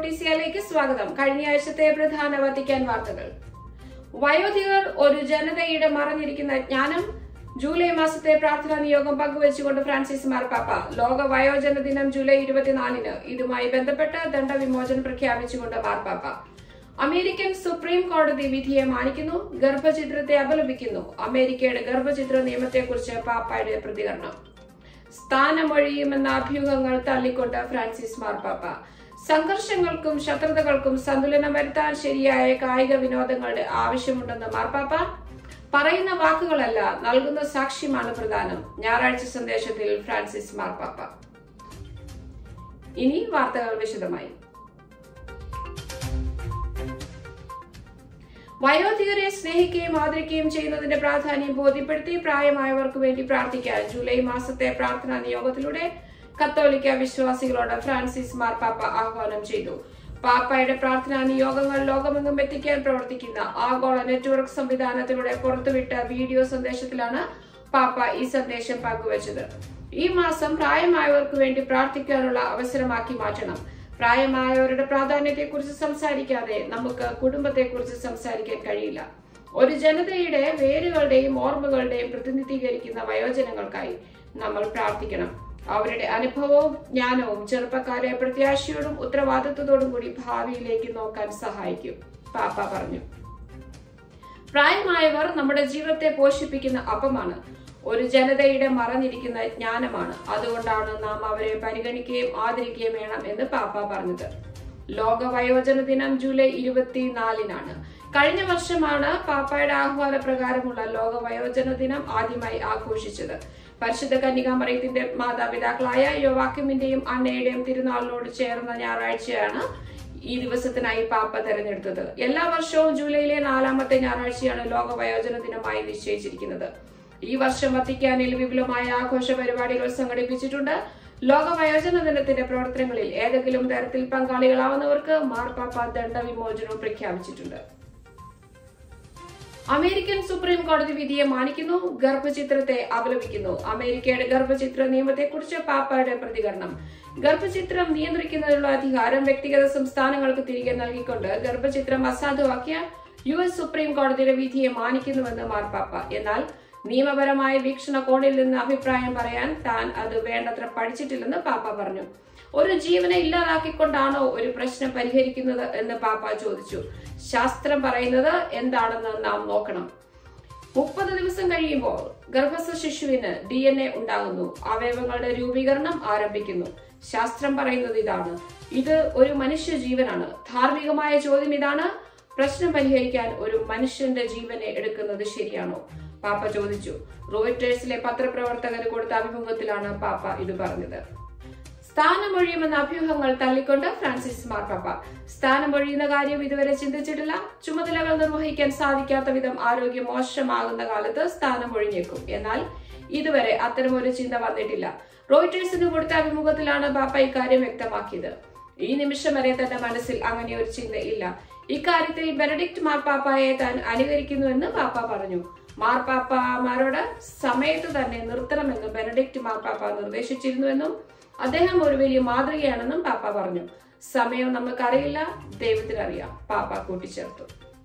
നോട്ടീസിയയിലേക്ക് സ്വാഗതം കഴിഞ്ഞ ആഴ്ചത്തെ പ്രധാന വത്തിക്കാൻ വാർത്തകൾ വയോധികർ ഒരു ജനതയുടെ മറഞ്ഞിരിക്കുന്ന ജ്ഞാനം ജൂലൈ മാസത്തെ പ്രാർത്ഥനാ നിയോഗം പങ്കുവച്ചുകൊണ്ട് ഫ്രാൻസിസ് മാർപ്പാപ്പ ലോക വയോജന ദിനം ജൂലൈ ഇരുപത്തിനാലിന് ഇതുമായി ബന്ധപ്പെട്ട് ദണ്ഡവിമോചനം പ്രഖ്യാപിച്ചുകൊണ്ട് മാർപ്പാപ്പ അമേരിക്കൻ സുപ്രീം കോടതി വിധിയെ മാനിക്കുന്നു ഗർഭചിത്രത്തെ അപലപിക്കുന്നു അമേരിക്കയുടെ ഗർഭചിത്ര നിയമത്തെക്കുറിച്ച് പാപ്പായുടെ പ്രതികരണം സ്ഥാനമൊഴിയുമെന്ന അഭ്യൂഹങ്ങൾ തള്ളിക്കൊണ്ട് ഫ്രാൻസിസ് മാർപ്പാപ്പ സംഘർഷങ്ങൾക്കും ശത്രുതകൾക്കും സന്തുലനം വരുത്താൻ ശരിയായ കായിക വിനോദങ്ങളുടെ ആവശ്യമുണ്ടെന്ന് മാർപ്പാപ്പ പറയുന്ന വാക്കുകളല്ല നൽകുന്ന സാക്ഷ്യമാണ് പ്രധാനം ഞായറാഴ്ച സന്ദേശത്തിൽ ഫ്രാൻസിസ് മാർപ്പാപ്പ ഇനി വാർത്തകൾ വിശദമായി വയോധികരെ സ്നേഹിക്കുകയും ആദരിക്കുകയും ചെയ്യുന്നതിന്റെ പ്രാധാന്യം ബോധ്യപ്പെടുത്തി പ്രായമായവർക്ക് വേണ്ടി പ്രാർത്ഥിക്കാൻ ജൂലൈ മാസത്തെ പ്രാർത്ഥനാ നിയോഗത്തിലൂടെ കത്തോലിക്ക വിശ്വാസികളോട് ഫ്രാൻസിസ് മാർപ്പാപ്പ ആഹ്വാനം ചെയ്തു പാപ്പയുടെ പ്രാർത്ഥനാ നിയോഗങ്ങൾ ലോകമെങ്ങും എത്തിക്കാൻ പ്രവർത്തിക്കുന്ന ആഗോള നെറ്റ്വർക്ക് സംവിധാനത്തിലൂടെ പുറത്തുവിട്ട വീഡിയോ സന്ദേശത്തിലാണ് പാപ്പ ഈ സന്ദേശം പങ്കുവച്ചത് ഈ മാസം പ്രായമായവർക്ക് വേണ്ടി പ്രാർത്ഥിക്കാനുള്ള അവസരമാക്കി മാറ്റണം പ്രായമായവരുടെ പ്രാധാന്യത്തെക്കുറിച്ച് സംസാരിക്കാതെ നമുക്ക് കുടുംബത്തെക്കുറിച്ച് സംസാരിക്കാൻ കഴിയില്ല ഒരു ജനതയുടെ വേരുകളുടെയും ഓർമ്മകളുടെയും പ്രതിനിധീകരിക്കുന്ന വയോജനങ്ങൾക്കായി നമ്മൾ പ്രാർത്ഥിക്കണം അവരുടെ അനുഭവവും ജ്ഞാനവും ചെറുപ്പക്കാരെ പ്രത്യാശയോടും ഉത്തരവാദിത്വത്തോടും കൂടി ഭാവിയിലേക്ക് നോക്കാൻ സഹായിക്കും പാപ്പ പറഞ്ഞു പ്രായമായവർ നമ്മുടെ ജീവിതത്തെ പോഷിപ്പിക്കുന്ന അപ്പമാണ് ഒരു ജനതയുടെ മറഞ്ഞിരിക്കുന്ന ജ്ഞാനമാണ് അതുകൊണ്ടാണ് നാം അവരെ പരിഗണിക്കുകയും ആദരിക്കുകയും വേണം എന്ന് പാപ്പ പറഞ്ഞത് ലോക വയോജന ദിനം ജൂലൈ ഇരുപത്തിനാലിനാണ് കഴിഞ്ഞ വർഷമാണ് പാപ്പയുടെ ആഹ്വാന പ്രകാരമുള്ള ലോക വയോജന ദിനം ആദ്യമായി ആഘോഷിച്ചത് പരിശുദ്ധ കന്യകാമറിയത്തിന്റെ മാതാപിതാക്കളായ യോവാക്യമിന്റെയും അന്നയുടെയും തിരുനാളിനോട് ചേർന്ന ഞായറാഴ്ചയാണ് ഈ ദിവസത്തിനായി പാപ്പ തെരഞ്ഞെടുത്തത് എല്ലാ വർഷവും ജൂലൈയിലെ നാലാമത്തെ ഞായറാഴ്ചയാണ് ലോക വയോജന ദിനമായി നിശ്ചയിച്ചിരിക്കുന്നത് ഈ വർഷം വത്തിക്കാനിൽ വിപുലമായ ആഘോഷ പരിപാടികൾ സംഘടിപ്പിച്ചിട്ടുണ്ട് ലോക വയോജന ദിനത്തിന്റെ പ്രവർത്തനങ്ങളിൽ ഏതെങ്കിലും തരത്തിൽ പങ്കാളികളാവുന്നവർക്ക് മാർപ്പാപ്പ ദണ്ഡവിമോചനവും പ്രഖ്യാപിച്ചിട്ടുണ്ട് അമേരിക്കൻ സുപ്രീം കോടതി വിധിയെ മാനിക്കുന്നു ഗർഭചിത്രത്തെ അപലപിക്കുന്നു അമേരിക്കയുടെ ഗർഭചിത്ര നിയമത്തെക്കുറിച്ച് പാപ്പയുടെ പ്രതികരണം ഗർഭചിത്രം നിയന്ത്രിക്കുന്നതിനുള്ള അധികാരം വ്യക്തിഗത സംസ്ഥാനങ്ങൾക്ക് തിരികെ നൽകിക്കൊണ്ട് ഗർഭചിത്രം അസാധുവാക്കിയ യു എസ് സുപ്രീം കോടതിയുടെ വിധിയെ മാനിക്കുന്നുവെന്ന് മാർപ്പാപ്പ എന്നാൽ നിയമപരമായ വീക്ഷണകോണിൽ നിന്ന് അഭിപ്രായം പറയാൻ താൻ അത് വേണ്ടത്ര പഠിച്ചിട്ടില്ലെന്ന് പാപ്പ പറഞ്ഞു ഒരു ജീവനെ ഇല്ലാതാക്കിക്കൊണ്ടാണോ ഒരു പ്രശ്നം പരിഹരിക്കുന്നത് എന്ന് പാപ്പ ചോദിച്ചു ശാസ്ത്രം പറയുന്നത് എന്താണെന്ന് നാം നോക്കണം മുപ്പത് ദിവസം കഴിയുമ്പോൾ ഗർഭസ്ഥ ശിശുവിന് ഡി എൻ എ ഉണ്ടാകുന്നു അവയവങ്ങളുടെ രൂപീകരണം ആരംഭിക്കുന്നു ശാസ്ത്രം പറയുന്നത് ഇതാണ് ഇത് ഒരു മനുഷ്യ ജീവനാണ് ധാർമ്മികമായ ചോദ്യം ഇതാണ് പ്രശ്നം പരിഹരിക്കാൻ ഒരു മനുഷ്യന്റെ ജീവനെ എടുക്കുന്നത് ശരിയാണോ പാപ്പ ചോദിച്ചു റോയിറ്റേഴ്സിലെ പത്രപ്രവർത്തകന് കൊടുത്ത അഭിമുഖത്തിലാണ് പാപ്പ ഇത് പറഞ്ഞത് സ്ഥാനമൊഴിയുമെന്ന അഭ്യൂഹങ്ങൾ തള്ളിക്കൊണ്ട് ഫ്രാൻസിസ് മാർപ്പാപ്പ സ്ഥാനമൊഴിയുന്ന കാര്യം ഇതുവരെ ചിന്തിച്ചിട്ടില്ല ചുമതലകൾ നിർവഹിക്കാൻ സാധിക്കാത്ത വിധം ആരോഗ്യം മോശമാകുന്ന കാലത്ത് സ്ഥാനം ഒഴിഞ്ഞേക്കും എന്നാൽ ഇതുവരെ അത്തരമൊരു ചിന്ത വന്നിട്ടില്ല റോയിറ്റേഴ്സിന് കൊടുത്ത അഭിമുഖത്തിലാണ് പാപ്പ ഇക്കാര്യം വ്യക്തമാക്കിയത് ഈ നിമിഷം വരെ തന്റെ മനസ്സിൽ അങ്ങനെ ഒരു ചിന്ത ഇല്ല ഇക്കാര്യത്തിൽ ബെനഡിക്ട് മാർപ്പാപ്പയെ താൻ അനുകരിക്കുന്നുവെന്ന് പാപ്പ പറഞ്ഞു മാർപ്പാപ്പമാരോട് സമയത്ത് തന്നെ നിർത്തണമെന്ന് ബെനഡിക്ട് മാർപ്പാപ്പ നിർദ്ദേശിച്ചിരുന്നുവെന്നും അദ്ദേഹം ഒരു വലിയ മാതൃകയാണെന്നും പാപ്പ പറഞ്ഞു സമയം നമുക്കറിയില്ല ദൈവത്തിനറിയാം പാപ്പ കൂട്ടിച്ചേർത്തു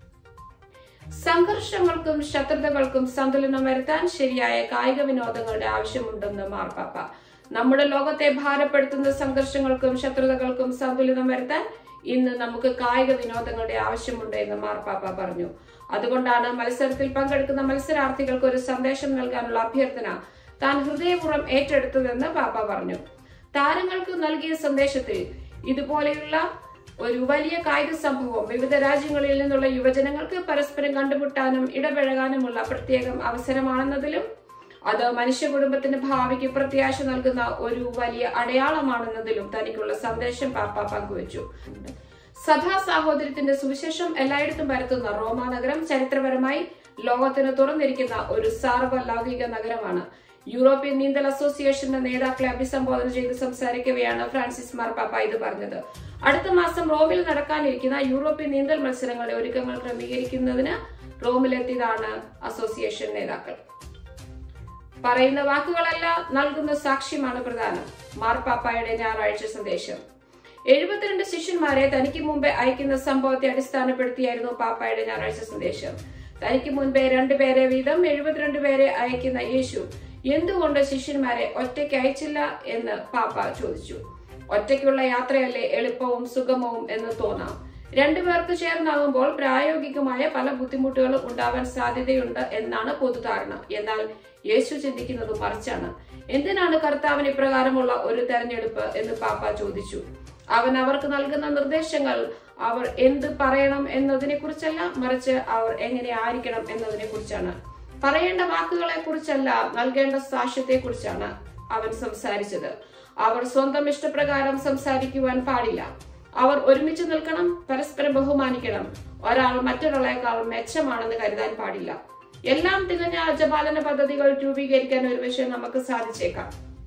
സംഘർഷങ്ങൾക്കും ശത്രുതകൾക്കും സന്തുലനം വരുത്താൻ ശരിയായ കായിക വിനോദങ്ങളുടെ ആവശ്യമുണ്ടെന്ന് മാർപ്പാപ്പ നമ്മുടെ ലോകത്തെ ഭാരപ്പെടുത്തുന്ന സംഘർഷങ്ങൾക്കും ശത്രുതകൾക്കും സന്തുലിതം വരുത്താൻ ഇന്ന് നമുക്ക് കായിക വിനോദങ്ങളുടെ ആവശ്യമുണ്ട് എന്ന് മാർപ്പാപ്പ പറഞ്ഞു അതുകൊണ്ടാണ് മത്സരത്തിൽ പങ്കെടുക്കുന്ന മത്സരാർത്ഥികൾക്ക് ഒരു സന്ദേശം നൽകാനുള്ള അഭ്യർത്ഥന താൻ ഹൃദയപൂർവ്വം ഏറ്റെടുത്തതെന്ന് പാപ്പ പറഞ്ഞു താരങ്ങൾക്ക് നൽകിയ സന്ദേശത്തിൽ ഇതുപോലെയുള്ള ഒരു വലിയ കായിക സംഭവം വിവിധ രാജ്യങ്ങളിൽ നിന്നുള്ള യുവജനങ്ങൾക്ക് പരസ്പരം കണ്ടുമുട്ടാനും ഇടപഴകാനുമുള്ള പ്രത്യേകം അവസരമാണെന്നതിലും അത് മനുഷ്യ കുടുംബത്തിന്റെ ഭാവിക്ക് പ്രത്യാശ നൽകുന്ന ഒരു വലിയ അടയാളമാണെന്നതിലും തനിക്കുള്ള സന്ദേശം പാപ്പ പങ്കുവച്ചു സഭാ സാഹോദര്യത്തിന്റെ സുവിശേഷം എല്ലായിടത്തും പരത്തുന്ന റോമ നഗരം ചരിത്രപരമായി ലോകത്തിന് തുറന്നിരിക്കുന്ന ഒരു സാർവലൗകിക നഗരമാണ് യൂറോപ്യൻ നീന്തൽ അസോസിയേഷന്റെ നേതാക്കളെ അഭിസംബോധന ചെയ്ത് സംസാരിക്കവെയാണ് ഫ്രാൻസിസ് മാർപ്പാപ്പ ഇത് പറഞ്ഞത് അടുത്ത മാസം റോമിൽ നടക്കാനിരിക്കുന്ന യൂറോപ്യൻ നീന്തൽ മത്സരങ്ങളുടെ ഒരുക്കങ്ങൾ ക്രമീകരിക്കുന്നതിന് റോമിലെത്തിയതാണ് അസോസിയേഷൻ നേതാക്കൾ പറയുന്ന വാക്കുകളല്ല നൽകുന്ന സാക്ഷ്യമാണ് പ്രധാനം മാർപ്പാപ്പായുടെ ഞായറാഴ്ച സന്ദേശം എഴുപത്തിരണ്ട് ശിഷ്യന്മാരെ തനിക്ക് മുമ്പേ അയക്കുന്ന സംഭവത്തെ അടിസ്ഥാനപ്പെടുത്തിയായിരുന്നു പാപ്പായുടെ ഞായറാഴ്ച സന്ദേശം തനിക്ക് മുൻപേ രണ്ടുപേരെ വീതം എഴുപത്തിരണ്ട് പേരെ അയക്കുന്ന യേശു എന്തുകൊണ്ട് ശിഷ്യന്മാരെ ഒറ്റയ്ക്ക് അയച്ചില്ല എന്ന് പാപ്പ ചോദിച്ചു ഒറ്റയ്ക്കുള്ള യാത്രയല്ലേ എളുപ്പവും സുഗമവും എന്ന് തോന്നാം രണ്ടുപേർക്ക് ചേർന്നാകുമ്പോൾ പ്രായോഗികമായ പല ബുദ്ധിമുട്ടുകളും ഉണ്ടാവാൻ സാധ്യതയുണ്ട് എന്നാണ് പൊതുധാരണ എന്നാൽ യേശു ചിന്തിക്കുന്നത് മറിച്ചാണ് എന്തിനാണ് കർത്താവിന് ഇപ്രകാരമുള്ള ഒരു തെരഞ്ഞെടുപ്പ് എന്ന് പാപ്പ ചോദിച്ചു അവൻ അവർക്ക് നൽകുന്ന നിർദ്ദേശങ്ങൾ അവർ എന്ത് പറയണം എന്നതിനെ കുറിച്ചല്ല മറിച്ച് അവർ എങ്ങനെ ആയിരിക്കണം എന്നതിനെ കുറിച്ചാണ് പറയേണ്ട വാക്കുകളെ കുറിച്ചല്ല നൽകേണ്ട സാക്ഷ്യത്തെ കുറിച്ചാണ് അവൻ സംസാരിച്ചത് അവർ സ്വന്തം ഇഷ്ടപ്രകാരം സംസാരിക്കുവാൻ പാടില്ല അവർ ഒരുമിച്ച് നിൽക്കണം പരസ്പരം ബഹുമാനിക്കണം ഒരാൾ മറ്റൊരാളെക്കാൾ മെച്ചമാണെന്ന് കരുതാൻ പാടില്ല എല്ലാം തികഞ്ഞ അജപാലന പദ്ധതികൾ രൂപീകരിക്കാൻ ഒരുപക്ഷെ നമുക്ക് സാധിച്ചേക്കാം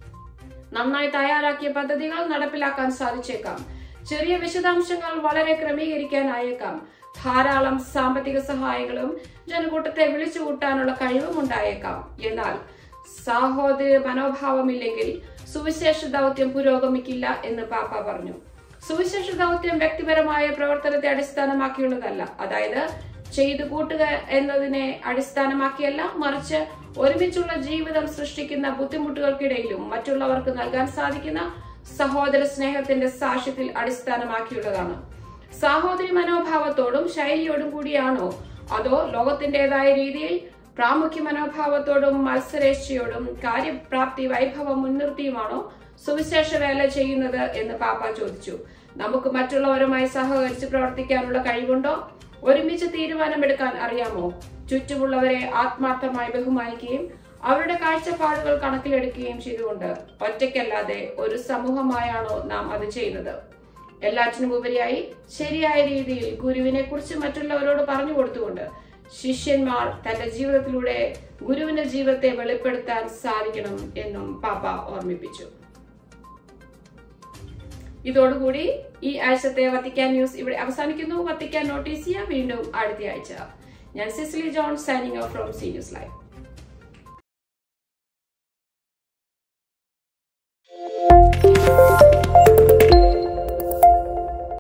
നന്നായി തയ്യാറാക്കിയ പദ്ധതികൾ നടപ്പിലാക്കാൻ സാധിച്ചേക്കാം ചെറിയ വിശദാംശങ്ങൾ വളരെ ക്രമീകരിക്കാനായേക്കാം ധാരാളം സാമ്പത്തിക സഹായങ്ങളും ജനക്കൂട്ടത്തെ വിളിച്ചു കൂട്ടാനുള്ള കഴിവും ഉണ്ടായേക്കാം എന്നാൽ സാഹോദര്യ മനോഭാവമില്ലെങ്കിൽ സുവിശേഷ ദൗത്യം പുരോഗമിക്കില്ല എന്ന് പാപ്പ പറഞ്ഞു സുവിശേഷ ദൗത്യം വ്യക്തിപരമായ പ്രവർത്തനത്തെ അടിസ്ഥാനമാക്കിയുള്ളതല്ല അതായത് ചെയ്തു കൂട്ടുക എന്നതിനെ അടിസ്ഥാനമാക്കിയല്ല മറിച്ച് ഒരുമിച്ചുള്ള ജീവിതം സൃഷ്ടിക്കുന്ന ബുദ്ധിമുട്ടുകൾക്കിടയിലും മറ്റുള്ളവർക്ക് നൽകാൻ സാധിക്കുന്ന സഹോദര സ്നേഹത്തിന്റെ സാക്ഷ്യത്തിൽ അടിസ്ഥാനമാക്കിയുള്ളതാണ് സാഹോദരി മനോഭാവത്തോടും ശൈലിയോടും കൂടിയാണോ അതോ ലോകത്തിന്റേതായ രീതിയിൽ പ്രാമുഖ്യ മനോഭാവത്തോടും മത്സരേച്ഛയോടും കാര്യപ്രാപ്തി വൈഭവം മുൻനിർത്തിയുമാണോ സുവിശേഷ വേല ചെയ്യുന്നത് എന്ന് പാപ്പ ചോദിച്ചു നമുക്ക് മറ്റുള്ളവരുമായി സഹകരിച്ച് പ്രവർത്തിക്കാനുള്ള കഴിവുണ്ടോ ഒരുമിച്ച് തീരുമാനമെടുക്കാൻ അറിയാമോ ചുറ്റുമുള്ളവരെ ആത്മാർത്ഥമായി ബഹുമാനിക്കുകയും അവരുടെ കാഴ്ചപ്പാടുകൾ കണക്കിലെടുക്കുകയും ചെയ്തുകൊണ്ട് ഒറ്റയ്ക്കല്ലാതെ ഒരു സമൂഹമായാണോ നാം അത് ചെയ്യുന്നത് എല്ലാറ്റിനും ഉപരിയായി ശരിയായ രീതിയിൽ ഗുരുവിനെ കുറിച്ച് മറ്റുള്ളവരോട് പറഞ്ഞു കൊടുത്തുകൊണ്ട് ശിഷ്യന്മാർ തന്റെ ജീവിതത്തിലൂടെ ഗുരുവിന്റെ ജീവിതത്തെ വെളിപ്പെടുത്താൻ സാധിക്കണം എന്നും പാപ്പ ഓർമ്മിപ്പിച്ചു ഇതോടുകൂടി ഈ ആഴ്ചത്തെ വത്തിക്കാൻ ന്യൂസ് ഇവിടെ അവസാനിക്കുന്നു വത്തിക്കാൻ നോട്ടീസ് ചെയ്യാം വീണ്ടും അടുത്ത ആഴ്ച ഞാൻ Cecily John signing off from C News live